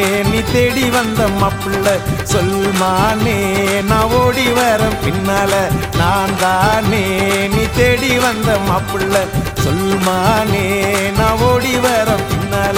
நீ தேடி வந்த மாப்பிள்ள சொல்மானே நான் ஓடி வரேன் பின்னால நான் தானே நீ தேடி வந்த மாப்பிள்ள சொல்மானே நான் ஓடி வரேன் பின்னால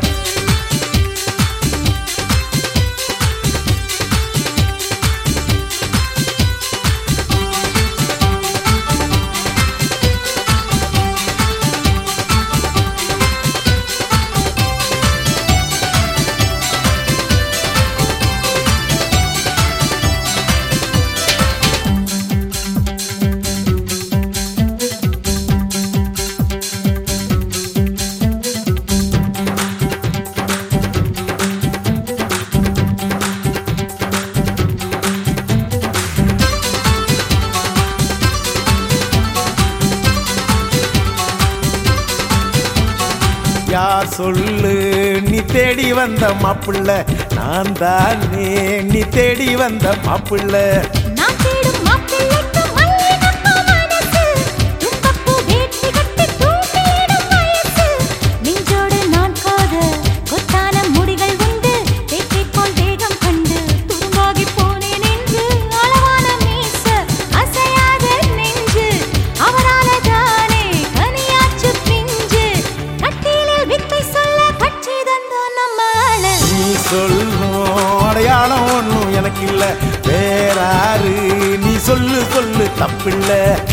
யார் சொல்லு நீ தேடி வந்த மாப்பிள்ள நான் தானே நீ தேடி வந்த மாப்பிள்ள நான் தேடும் மாப்பிள்ளைக்கு மல்லிகைப்பூ மனசு. தும்பப்பூ வேட்டி கட்டி தூக்கிலிடும் வயசு. நெஞ்சோடு நான் காதல், கொத்தான முடிகள் உண்டு. தேக்கைப் போல் தேகம் கண்டு துரும்பாகிப் போனேன் என்று அளவான மீச, அசையாத நெஞ்சு. அவராலதானே கனியாச்சு பிஞ்சு. கட்டிலில் வித்தை சொல்ல கட்சி தந்தான் நம்ம ஆளு. நீ சொல்லும் அடையாளம் ஒண்ணும் எனக்கு இல்ல வேறாரு நீ சொல்லு சொல்லு தப்பில்ல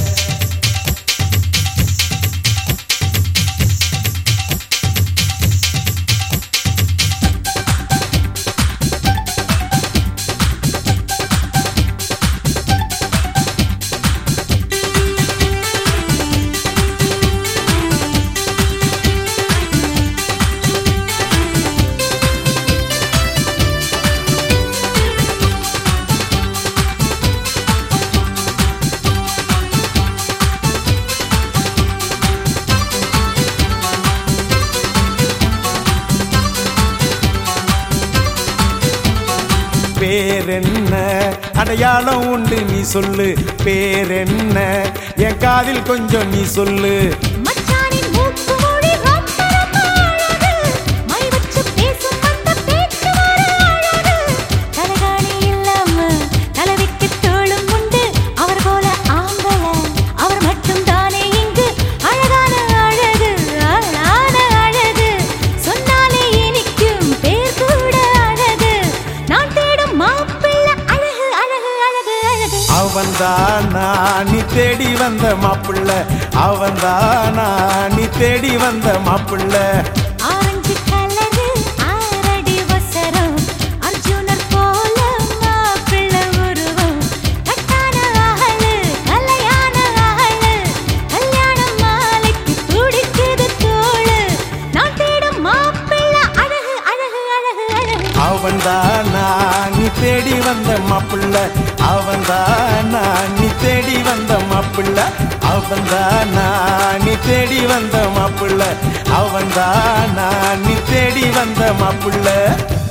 பேரென்ன அடையாளம் உண்டு நீ சொல்லு பேரென்ன என் காதில் கொஞ்சம் நீ சொல்லு மச்சானின் மூக்கு மொழி ரொம்ப ரொம்ப அழகு. மை வச்சு பேசும் அந்த பேச்சு வர அழகு. தலகாணி இல்லாம தலைவிக்கு தோளும் உண்டு. அவர் போல ஆம்பள, அவர் மட்டும் தானே இங்கு அழகான அழகு, அழகான அழகு. சொன்னாலே இனிக்கும் பேர் கூட அழகு. நான் தேடும் மாப்பிள்ளை அழகு, அழகு, அழகு, அழகு. அவன்தானா நீ தேடி வந்த மாப்பிள்ள அவன்தானா நீ தேடி வந்த மாப்பிள்ள ஆரஞ்சு கலரு ஆரடி வசரம் அர்ஜுனர் போல மாப்பிள்ளை உருவம் கட்டான ஆளு கல்யாண ஆளு கல்யாண மாலைக்கு துடிக்குது தோளு நான் தேடும் மாப்பிள்ளை அழகு அழகு அழகு அழகு அவன்தானா நீ தேடி வந்த மாப்பிள்ள அவன்தானா நீ தேடி வந்த மாப்பிள்ள அவன்தானா நீ தேடி வந்த மாப்பிள்ள அவன்தானா நீ தேடி வந்த மாப்பிள்ள